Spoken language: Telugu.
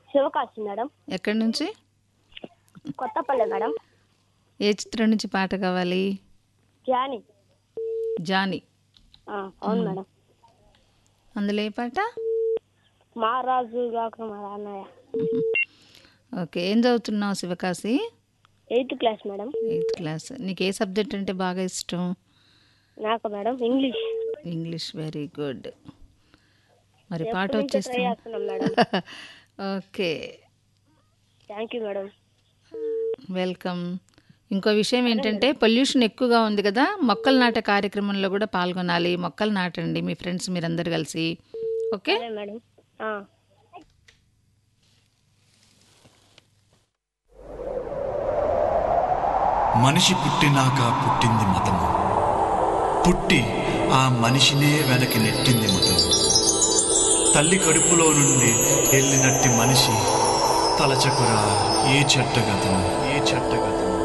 శివకాశి మేడం ఎక్కడి నుంచి కొత్తపల్లి మేడం ఏ చిత్రం నుంచి పాట కావాలి జాని జానీ ఆ, అవును మేడం అందులో ఏ పాట మహారాజు కాక మా అన్నయ్య ఓకే ఏం చదువుతున్నావు Sivakasi eighth class madam eighth class నీకు ఏ సబ్జెక్ట్ అంటే బాగా ఇష్టం నాకు madam English English very good మరి పాట ట్రై వచ్చేస్తుంది చేస్తున్నాం madam okay thank you madam welcome ఇంకో విషయం ఏంటంటే పొల్యూషన్ ఎక్కువగా ఉంది కదా మొక్కలు నాటే కార్యక్రమంలో కూడా పాల్గొనాలి మొక్కలు నాటండి మీ ఫ్రెండ్స్ మీరందరు కలిసి ఓకే సరే మేడం ఆ. మనిషి పుట్టినాక పుట్టింది మతము పుట్టి ఆ మనిషినే వెనక్కి నెట్టింది మతము తల్లి కడుపులో నుండి వెళ్ళినట్టి మనిషి తలచకురా ఏ చెట్టగతము ఏ చెట్టగతము